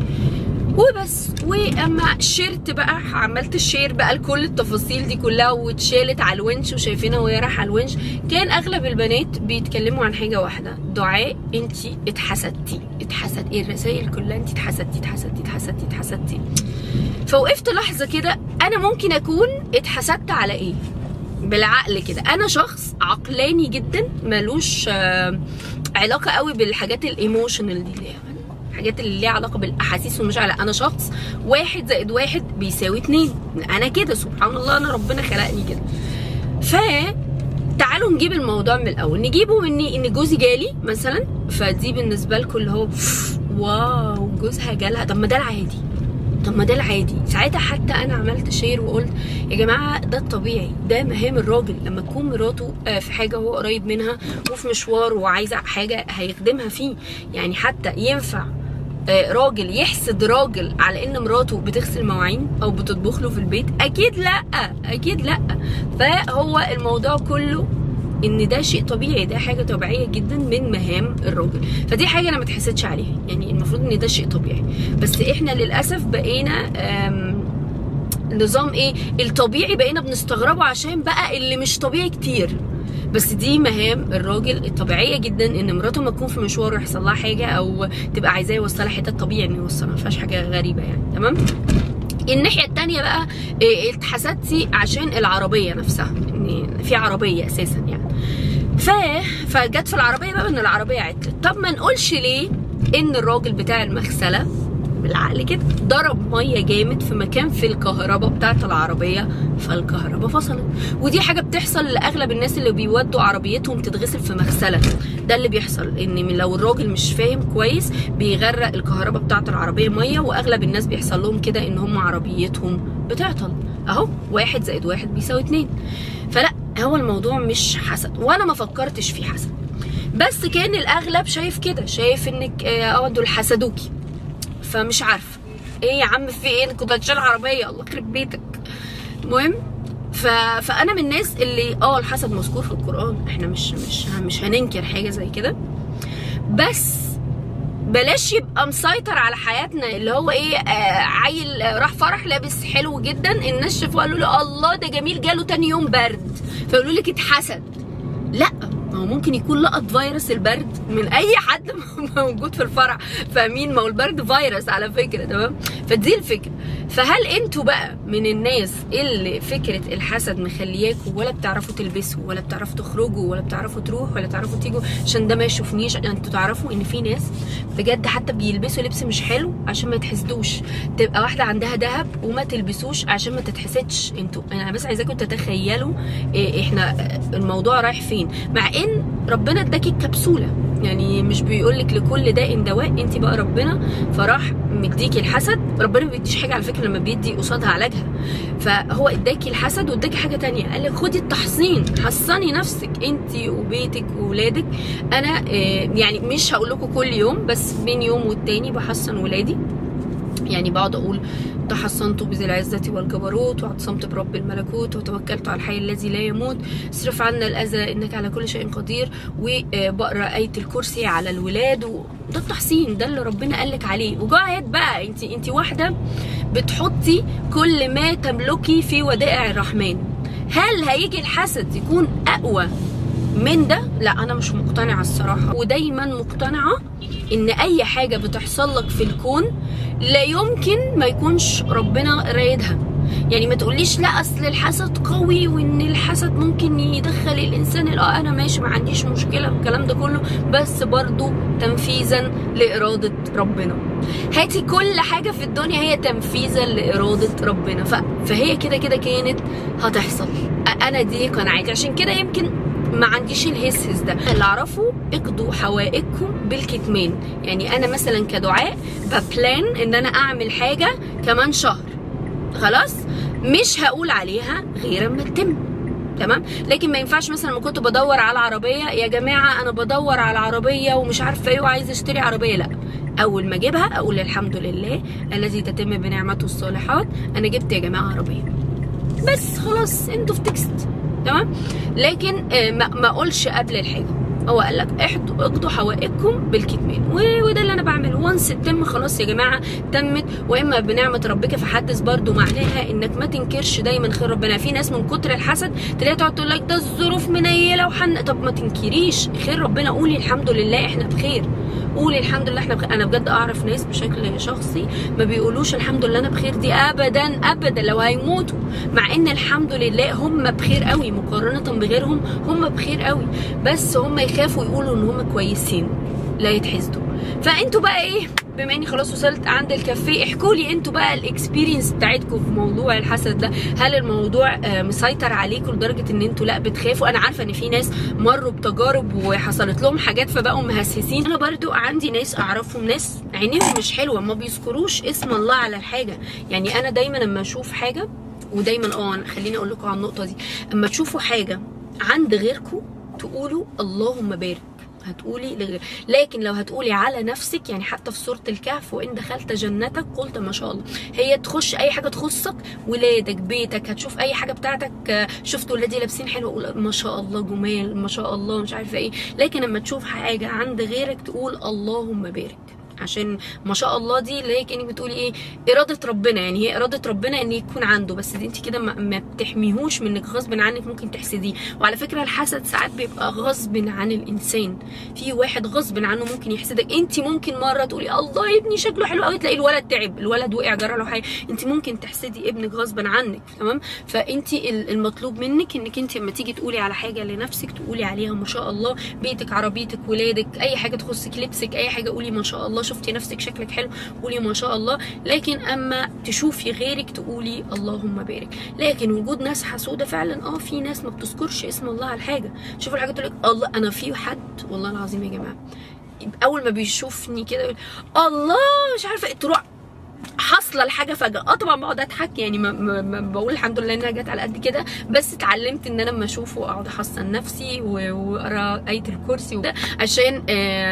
وبس واما شيرت بقى عملت الشير بقى لكل التفاصيل دي كلها واتشالت على الونش وشايفينها وهي رايحه على الونش كان اغلب البنات بيتكلموا عن حاجه واحده دعاء انت اتحسدتي اتحسد ايه الرسائل كلها انت اتحسدتي اتحسدتي اتحسدتي اتحسدتي فوقفت لحظه كده انا ممكن اكون اتحسدت على ايه بالعقل كده انا شخص عقلاني جدا ملوش آه، علاقه قوي بالحاجات الايموشنال دي اللي هي الحاجات اللي ليها علاقه بالاحاسيس والمشاعر لا انا شخص واحد زائد واحد بيساوي اتنين انا كده سبحان الله انا ربنا خلقني كده ف تعالوا نجيب الموضوع من الاول نجيبه من ان جوزي جالي مثلا فدي بالنسبه لكم اللي هو واو جوزها جالها طب ما ده العادي طب ما ده العادي ساعتها حتى انا عملت شير وقلت يا جماعه ده الطبيعي ده مهام الراجل لما تكون مراته آه، في حاجه هو قريب منها وفي مشوار وعايزه حاجه هيخدمها فيه يعني حتى ينفع آه، راجل يحسد راجل على ان مراته بتغسل مواعين او بتطبخ له في البيت اكيد لا اكيد لا فهو الموضوع كله ان ده شيء طبيعي ده حاجه طبيعيه جدا من مهام الراجل فدي حاجه انا ما اتحسدش عليها يعني المفروض ان ده شيء طبيعي بس احنا للاسف بقينا آم، نظام ايه الطبيعي بقينا بنستغربه عشان بقى اللي مش طبيعي كتير بس دي مهام الراجل الطبيعيه جدا ان مراته ما تكون في مشوار ويحصل لها حاجه او تبقى عايزاه يوصلها حته طبيعي انه يوصلها ما فيهاش حاجه غريبه يعني تمام الناحيه التانية بقى إيه، اتحسدتي عشان العربيه نفسها ان في عربيه اساسا يعني ف فجت في العربيه بقى ان العربيه عطلت طب ما نقولش ليه ان الراجل بتاع المغسله بالعقل كده ضرب ميه جامد في مكان في الكهرباء بتاعت العربيه فالكهرباء فصلت ودي حاجه بتحصل لاغلب الناس اللي بيودوا عربيتهم تتغسل في مغسله ده اللي بيحصل ان من لو الراجل مش فاهم كويس بيغرق الكهرباء بتاعت العربيه ميه واغلب الناس بيحصل لهم كده ان هم عربيتهم بتعطل اهو واحد زائد واحد بيساوي اتنين فلا هو الموضوع مش حسد وانا ما فكرتش فيه حسد بس كان الاغلب شايف كده شايف انك اه دول حسدوكي فمش عارفه ايه يا عم في ايه كنت هتشيل عربيه الله يخرب بيتك المهم ف... فانا من الناس اللي اه الحسد مذكور في القران احنا مش مش مش هننكر حاجه زي كده بس بلاش يبقى مسيطر على حياتنا اللي هو ايه آه عيل آه، راح فرح لابس حلو جدا الناس شافوه قالوا له الله ده جميل جاله تاني يوم برد فيقولوا لك اتحسد لا ما هو ممكن يكون لقط فيروس البرد من اي حد موجود في الفرع فاهمين ما هو البرد فيروس على فكره تمام فدي الفكره فهل انتوا بقى من الناس اللي فكره الحسد مخلياكوا ولا بتعرفوا تلبسوا ولا بتعرفوا تخرجوا ولا بتعرفوا تروحوا ولا تعرفوا تيجوا عشان ده ما يشوفنيش انتوا تعرفوا ان في ناس بجد حتى بيلبسوا لبس مش حلو عشان ما يتحسدوش تبقى واحده عندها ذهب وما تلبسوش عشان ما تتحسدش انتوا انا بس عايزاكم تتخيلوا إيه احنا الموضوع رايح فين مع ان ربنا اداكي الكبسوله يعني مش بيقول لك لكل داء دواء انت بقى ربنا فراح مديكي الحسد ربنا ما بيديش حاجه على فكره لما بيدي قصادها علاجها فهو اداكي الحسد واداكي حاجه تانية قال لك خدي التحصين حصني نفسك انت وبيتك واولادك انا آه، يعني مش هقول لكم كل يوم بس بين يوم والتاني بحصن ولادي يعني بقعد اقول تحصنت بذي العزة والجبروت واعتصمت برب الملكوت وتوكلت على الحي الذي لا يموت اصرف عنا الأذى إنك على كل شيء قدير وبقرا آية الكرسي على الولاد وده التحصين ده اللي ربنا قالك عليه وجاهد بقى انت انت واحدة بتحطي كل ما تملكي في ودائع الرحمن هل هيجي الحسد يكون أقوى من ده لا انا مش مقتنعه الصراحه ودايما مقتنعه ان اي حاجه بتحصل لك في الكون لا يمكن ما يكونش ربنا رايدها يعني ما تقوليش لا اصل الحسد قوي وان الحسد ممكن يدخل الانسان ال- اه انا ماشي ما عنديش مشكله والكلام ده كله بس برضو تنفيذا لاراده ربنا هاتي كل حاجه في الدنيا هي تنفيذا لاراده ربنا ف... فهي كده كده كانت هتحصل أ- انا دي قناعتي عشان كده يمكن ما عنديش الهسهس ده اللي اعرفه اقضوا حوائجكم بالكتمان يعني انا مثلا كدعاء ببلان ان انا اعمل حاجه كمان شهر خلاص مش هقول عليها غير اما تتم تمام لكن ما ينفعش مثلا لما كنت بدور على عربيه يا جماعه انا بدور على عربيه ومش عارفه ايه وعايزه اشتري عربيه لا اول ما اجيبها اقول الحمد لله الذي تتم بنعمته الصالحات انا جبت يا جماعه عربيه بس خلاص انتوا في تكست تمام لكن آه، ما ما اقولش قبل الحاجه هو قال لك احدوا اقضوا حوائجكم بالكتمان و- وده اللي انا بعمله وانس تم خلاص يا جماعه تمت واما بنعمه ربك فحدث برضو معناها انك ما تنكرش دايما خير ربنا في ناس من كتر الحسد تلاقيها تقعد تقول لك ده الظروف منيله وحن طب ما تنكريش خير ربنا قولي الحمد لله احنا بخير قولي الحمد لله احنا بخير انا بجد اعرف ناس بشكل شخصي ما بيقولوش الحمد لله انا بخير دي ابدا ابدا لو هيموتوا مع ان الحمد لله هم بخير قوي مقارنه بغيرهم هم بخير قوي بس هم يخافوا يقولوا ان هم كويسين لا يتحسدوا فانتوا بقى ايه بما اني خلاص وصلت عند الكافيه احكوا لي انتوا بقى الاكسبيرينس بتاعتكم في موضوع الحسد ده هل الموضوع آه، مسيطر عليكم لدرجه ان انتوا لا بتخافوا انا عارفه ان في ناس مروا بتجارب وحصلت لهم حاجات فبقوا مهسسين انا برضو عندي ناس اعرفهم ناس عينيهم مش حلوه ما بيذكروش اسم الله على الحاجه يعني انا دايما لما اشوف حاجه ودايما اه أنا خليني اقول لكم على النقطه دي اما تشوفوا حاجه عند غيركم تقولوا اللهم بارك هتقولي لغير لكن لو هتقولي على نفسك يعني حتى في سوره الكهف وان دخلت جنتك قلت ما شاء الله هي تخش اي حاجه تخصك ولادك بيتك هتشوف اي حاجه بتاعتك آه، شفت ولادي لابسين حلو اقول ما شاء الله جمال ما شاء الله مش عارفه ايه لكن لما تشوف حاجه عند غيرك تقول اللهم بارك عشان ما شاء الله دي اللي هي كانك بتقولي ايه اراده ربنا يعني هي اراده ربنا ان يكون عنده بس دي انت كده ما, ما بتحميهوش منك غصب عنك ممكن تحسديه وعلى فكره الحسد ساعات بيبقى غصب عن الانسان في واحد غصب عنه ممكن يحسدك انت ممكن مره تقولي الله ابني شكله حلو قوي تلاقي الولد تعب الولد وقع جرى له حاجه انت ممكن تحسدي ابنك غصب عنك تمام فانت ال- المطلوب منك انك انت لما تيجي تقولي على حاجه لنفسك تقولي عليها ما شاء الله بيتك عربيتك ولادك اي حاجه تخصك لبسك اي حاجه قولي ما شاء الله شفتي نفسك شكلك حلو قولي ما شاء الله لكن اما تشوفي غيرك تقولي اللهم بارك لكن وجود ناس حسوده فعلا اه في ناس ما بتذكرش اسم الله على الحاجه شوفوا الحاجه تقول لك الله انا في حد والله العظيم يا جماعه اول ما بيشوفني كده يقول الله مش عارفه إيه، تروح حاصله الحاجه فجاه اه طبعا بقعد اضحك يعني ما, ما, ما بقول الحمد لله انها جت على قد كده بس اتعلمت ان انا لما اشوفه اقعد احصن نفسي و- واقرا ايه الكرسي وده عشان آه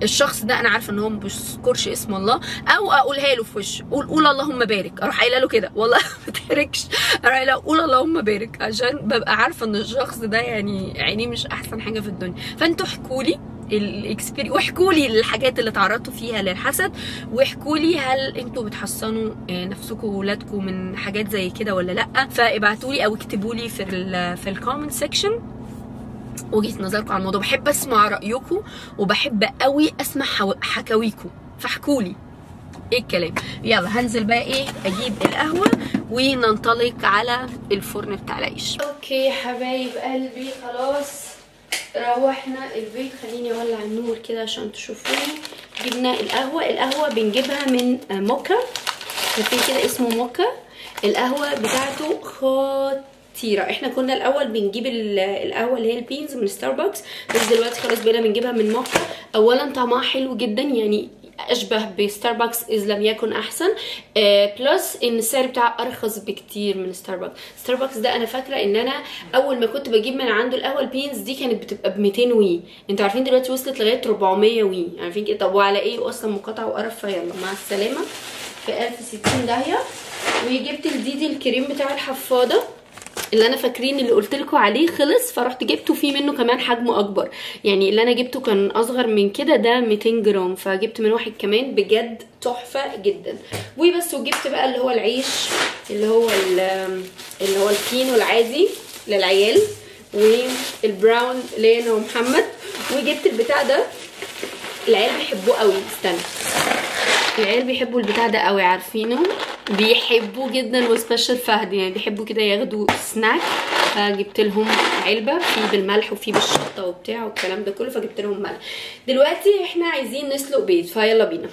الشخص ده انا عارفه ان هو ما بيذكرش اسم الله او اقولها له في وشه قول قول اللهم بارك اروح قايله له كده والله ما تحركش اروح قايله قول اللهم بارك عشان ببقى عارفه ان الشخص ده يعني عينيه مش احسن حاجه في الدنيا فانتوا احكوا لي الاكسبيري واحكوا لي الحاجات اللي تعرضتوا فيها للحسد واحكوا لي هل انتوا بتحصنوا آه، نفسكم وولادكم من حاجات زي كده ولا لا فابعتوا لي او اكتبوا لي في ال في الكومنت سيكشن وجهه نظركم على الموضوع بحب اسمع رايكم وبحب قوي اسمع حو- حكاويكم فاحكوا لي ايه الكلام يلا هنزل بقى ايه اجيب القهوه وننطلق على الفرن بتاع العيش اوكي يا حبايب قلبي خلاص روحنا البيت خليني اولع النور كده عشان تشوفوني جبنا القهوه القهوه بنجيبها من آه، موكا كافيه كده اسمه موكا القهوه بتاعته خطيره احنا كنا الاول بنجيب ال- القهوه اللي هي البينز من ستاربكس بس دلوقتي خلاص بقينا بنجيبها من موكا اولا طعمها حلو جدا يعني اشبه بستاربكس اذا لم يكن احسن آه بلس ان السعر بتاعها ارخص بكتير من ستاربكس ستاربكس ده انا فاكره ان انا اول ما كنت بجيب من عنده القهوه البينز دي كانت بتبقى ب 200 وي انتوا عارفين دلوقتي وصلت لغايه 400 وي عارفين كده طب وعلى ايه اصلا مقاطعه وقرف فيلا مع السلامه في 1060 داهيه وجبت لديدي الكريم بتاع الحفاضه اللي انا فاكرين اللي قلت لكم عليه خلص فرحت جبته فيه منه كمان حجمه اكبر يعني اللي انا جبته كان اصغر من كده ده 200 جرام فجبت من واحد كمان بجد تحفه جدا وبس وجبت بقى اللي هو العيش اللي هو ال- اللي هو الكينو العادي للعيال والبراون لينا ومحمد وجبت البتاع ده العيال بيحبوه قوي استنى العيال بيحبوا البتاع ده قوي عارفينه بيحبوه جدا وسبيشال فهد يعني بيحبوا كده ياخدوا سناك فجبت لهم علبه في بالملح وفي بالشطه وبتاع والكلام ده كله فجبت لهم ملح دلوقتي احنا عايزين نسلق بيض فيلا بينا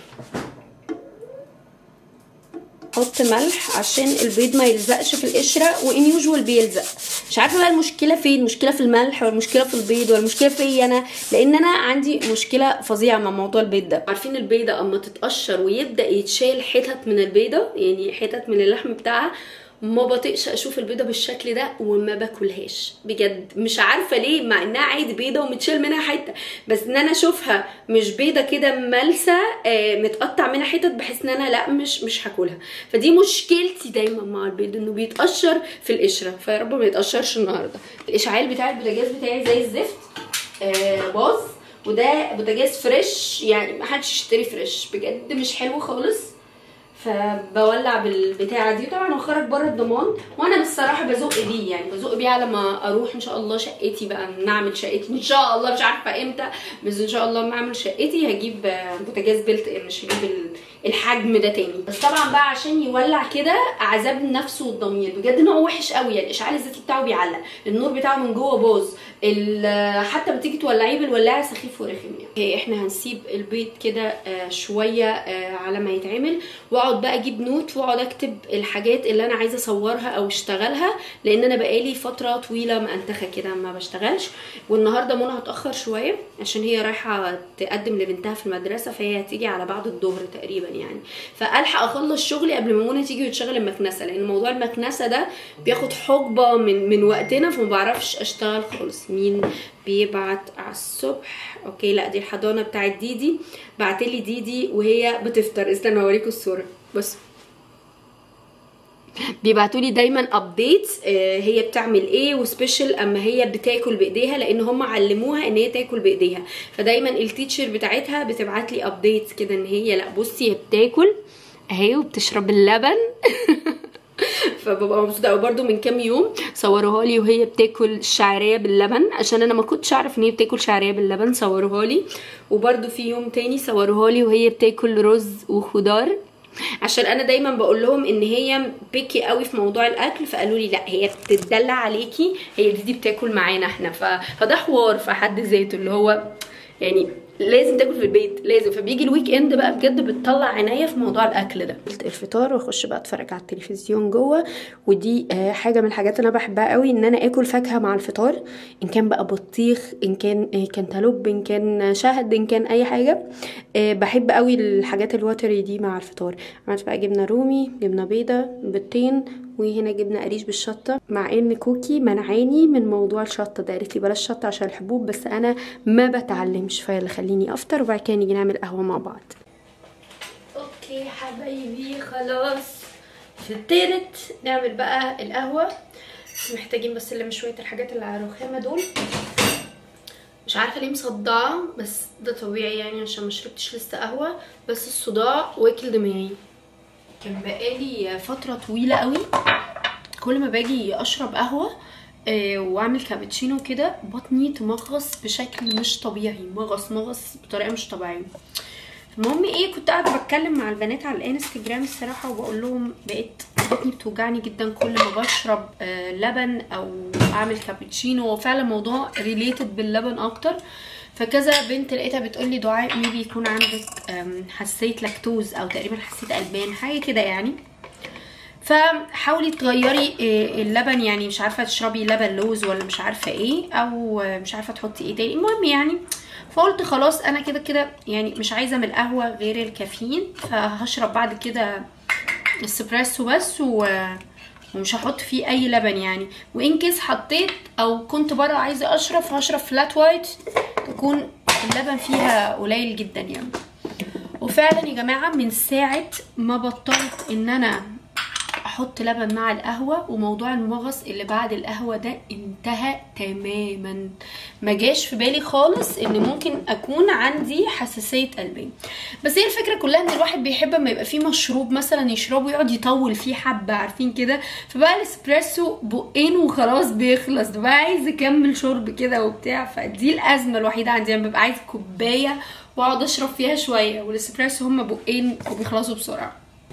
حط ملح عشان البيض ما يلزقش في القشره وان يوجوال بيلزق مش عارفه بقى المشكله فين المشكله في الملح ولا المشكله في البيض ولا المشكله فيا انا لان انا عندي مشكله فظيعه مع موضوع البيض ده عارفين البيضه اما تتقشر ويبدا يتشال حتت من البيضه يعني حتت من اللحم بتاعها ما بطيقش اشوف البيضه بالشكل ده وما باكلهاش بجد مش عارفه ليه مع انها عادي بيضه ومتشال منها حته بس ان انا اشوفها مش بيضه كده ملسه آه متقطع منها حتت بحس ان انا لا مش مش هاكلها فدي مشكلتي دايما مع البيض انه بيتقشر في القشره فيا رب ما يتقشرش النهارده الاشعال بتاع البوتاجاز بتاعي زي الزفت آه باظ وده بوتاجاز فريش يعني ما حدش يشتري فريش بجد مش حلو خالص فبولع بالبتاعه دي طبعا هو خرج بره الضمان وانا بصراحه بزق بيه يعني بزق بيه على ما اروح ان شاء الله شقتي بقى نعمل شقتي ان شاء الله مش عارفه امتى بس ان شاء الله لما اعمل شقتي هجيب آه، بوتاجاز بيلت ان مش هجيب ال- الحجم ده تاني بس طبعا بقى عشان يولع كده عذاب النفس والضمير بجد ان هو وحش قوي يعني الاشعال الذاتي بتاعه بيعلق النور بتاعه من جوه باظ ال- حتى بتيجي تولعيه بالولاعه سخيف ورخم يعني إيه، احنا هنسيب البيض كده آه، شويه آه، على ما يتعمل واقعد بقى اجيب نوت واقعد اكتب الحاجات اللي انا عايزه اصورها او اشتغلها لان انا بقالي فتره طويله مأنتخه كده ما بشتغلش والنهارده منى هتاخر شويه عشان هي رايحه تقدم لبنتها في المدرسه فهي هتيجي على بعد الظهر تقريبا يعني فالحق اخلص شغلي قبل ما منى تيجي وتشغل المكنسه لان موضوع المكنسه ده بياخد حقبه من من وقتنا فما بعرفش اشتغل خالص مين بيبعت على الصبح اوكي لا دي الحضانه بتاعت ديدي بعتلي ديدي وهي بتفطر استنى اوريكم الصوره بص بيبعتوا لي دايما ابديتس هي بتعمل ايه وسبيشال اما هي بتاكل بايديها لان هم علموها ان هي تاكل بايديها فدايما التيتشر بتاعتها بتبعت لي ابديتس كده ان هي لا بصي هي بتاكل اهي وبتشرب اللبن فببقى مبسوطه قوي برده من كام يوم صوروها لي وهي بتاكل الشعريه باللبن عشان انا ما كنتش اعرف ان هي بتاكل شعريه باللبن صوروها لي وبرده في يوم تاني صوروها لي وهي بتاكل رز وخضار عشان انا دايما بقول لهم ان هي بيكي قوي في موضوع الاكل فقالوا لي لا هي بتدلع عليكي هي دي, دي بتاكل معانا احنا ف... فده حوار في حد ذاته اللي هو يعني لازم تاكل في البيت لازم فبيجي الويك اند بقى بجد بتطلع عينيا في موضوع الاكل ده الفطار واخش بقى اتفرج على التلفزيون جوه ودي آه، حاجه من الحاجات اللي انا بحبها قوي ان انا اكل فاكهه مع الفطار ان كان بقى بطيخ ان كان آه، كانتالوب ان كان شهد ان كان اي حاجه آه، بحب قوي الحاجات الوتري دي مع الفطار عملت بقى جبنه رومي جبنه بيضه بيضتين وهنا جبنه قريش بالشطه مع ان كوكي منعاني من موضوع الشطه ده قالت لي بلاش شطه عشان الحبوب بس انا ما بتعلمش فيلا خليني افطر وبعد كده نيجي نعمل قهوه مع بعض اوكي حبايبي خلاص فطرت نعمل بقى القهوه محتاجين بس نلم شويه الحاجات اللي على الرخامه دول مش عارفه ليه مصدعه بس ده طبيعي يعني عشان ما شربتش لسه قهوه بس الصداع واكل دماغي كان بقالي فتره طويله قوي كل ما باجي اشرب قهوه آه، واعمل كابتشينو كده بطني تمغص بشكل مش طبيعي مغص مغص بطريقه مش طبيعيه المهم ايه كنت قاعده بتكلم مع البنات على الانستجرام الصراحه وبقول لهم بقيت بطني بتوجعني جدا كل ما بشرب آه، لبن او اعمل كابتشينو وفعلا موضوع ريليتد باللبن اكتر فكذا بنت لقيتها بتقول لي دعاء ميبي يكون عندك آم، حساسيه لاكتوز او تقريبا حساسيه البان حاجه كده يعني فحاولي تغيري آه، اللبن يعني مش عارفه تشربي لبن لوز ولا مش عارفه ايه او آه، مش عارفه تحطي ايه تاني المهم يعني فقلت خلاص انا كده كده يعني مش عايزه من القهوه غير الكافيين فهشرب بعد كده اسبريسو بس و... ومش هحط فيه اي لبن يعني وان كيس حطيت او كنت بره عايزه اشرب فهشرب فلات وايت تكون اللبن فيها قليل جدا يعني وفعلا يا جماعه من ساعه ما بطلت ان انا احط لبن مع القهوه وموضوع المغص اللي بعد القهوه ده انتهى تماما ما جاش في بالي خالص ان ممكن اكون عندي حساسيه البان بس هي الفكره كلها ان الواحد بيحب اما يبقى فيه مشروب مثلا يشربه يقعد يطول فيه حبه عارفين كده فبقى الاسبريسو بقين وخلاص بيخلص بقى عايز اكمل شرب كده وبتاع فدي الازمه الوحيده عندي انا ببقى عايز كوبايه واقعد اشرب فيها شويه والاسبريسو هما بقين وبيخلصوا بسرعه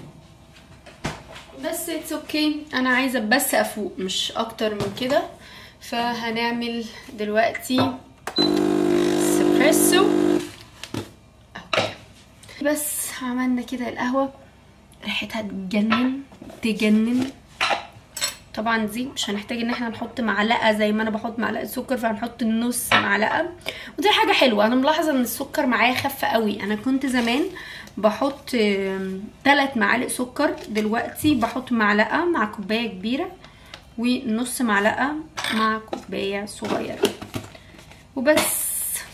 بس اتس اوكي okay. انا عايزه بس افوق مش اكتر من كده فهنعمل دلوقتي اسبريسو اوكي بس عملنا كده القهوه ريحتها تجنن تجنن طبعا دي مش هنحتاج ان احنا نحط معلقه زي ما انا بحط معلقه سكر فهنحط نص معلقه ودي حاجه حلوه انا ملاحظه ان السكر معايا خف قوي انا كنت زمان بحط ثلاث معالق سكر دلوقتي بحط معلقه مع كوبايه كبيره ونص معلقه مع كوبايه صغيره وبس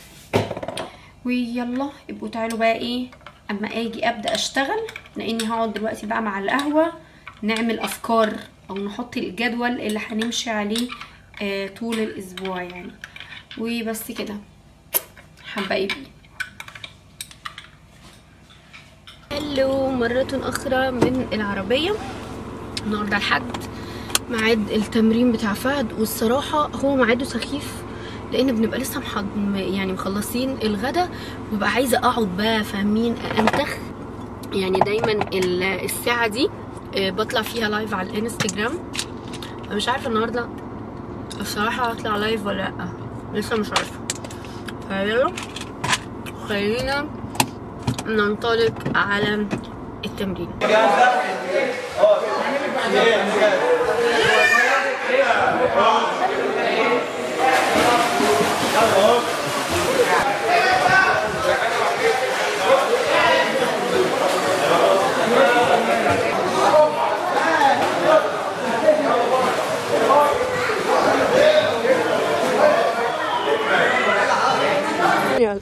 ويلا يبقوا تعالوا بقى ايه اما اجي ابدا اشتغل لاني هقعد دلوقتي بقى مع القهوه نعمل افكار او نحط الجدول اللي هنمشي عليه آه طول الاسبوع يعني وبس كده حبايبي هلو مرة أخرى من العربية النهاردة الحد ميعاد التمرين بتاع فهد والصراحة هو ميعاده سخيف لأن بنبقى لسه محض يعني مخلصين الغدا وببقى عايزة أقعد بقى فاهمين أنتخ يعني دايما الساعة دي بطلع فيها لايف على الانستجرام مش عارفة النهاردة الصراحة هطلع لايف ولا لأ لسه مش عارفة فيلا خلينا ننطلق على التمرين يلا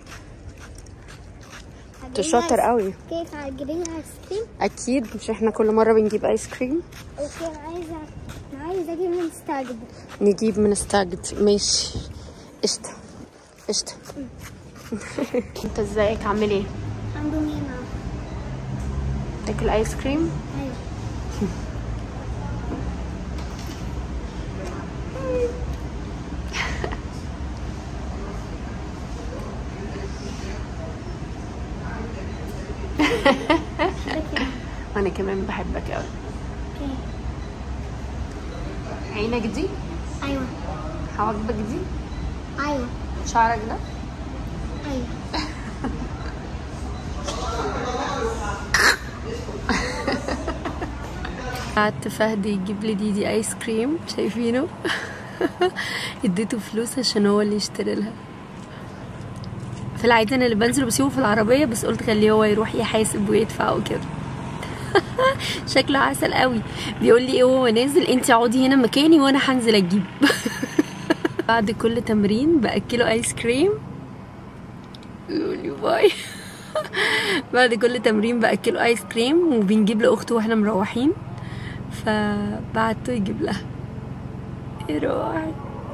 انت شاطر قوي كيف هتجيبين ايس كريم؟ اكيد مش احنا كل مره بنجيب ايس كريم اوكي انا عايزه انا عايزه اجيب من ستاجد نجيب من استاجد ماشي قشطه قشطه انت ازيك عامل ايه الحمد لله تاكل ايس كريم ايوه وانا كمان بحبك قوي اوكي عينك دي ايوه حواجبك دي ايوه شعرك ده ايوه قعدت فهد يجيب لي ديدي ايس كريم شايفينه اديته فلوس عشان هو اللي يشتري لها في العادة انا اللي بنزل وبسيبه في العربية بس قلت خليه هو يروح يحاسب ويدفع وكده شكله عسل قوي بيقول لي ايه وهو نازل انت اقعدي هنا مكاني وانا هنزل اجيب بعد كل تمرين باكله ايس كريم يقول لي باي بعد كل تمرين باكله ايس كريم وبنجيب لاخته واحنا مروحين فبعته يجيب لها ايه روحي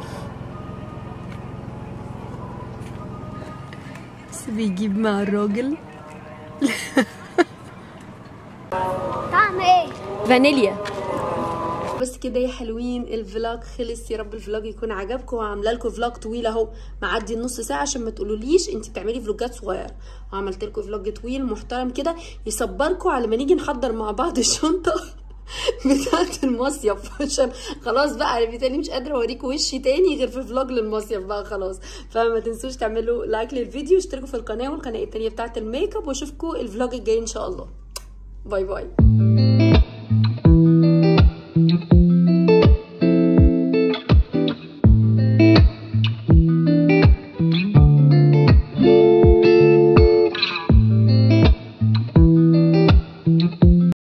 بس بيجيب مع الراجل طعم ايه فانيليا بس كده يا حلوين الفلوج خلص يا رب الفلوج يكون عجبكم وعامله لكم فلوج طويل اهو معدي النص ساعه عشان ما تقولوليش انت بتعملي فلوجات صغيره وعملت لكم فلوج طويل محترم كده يصبركم على ما نيجي نحضر مع بعض الشنطه بتاعت المصيف عشان خلاص بقى انا بالتالي مش قادره اوريكم وشي تاني غير في فلوج للمصيف بقى خلاص فما تنسوش تعملوا لايك للفيديو واشتركوا في القناه والقناه التانيه بتاعت الميك اب واشوفكم الفلوج الجاي ان شاء الله باي باي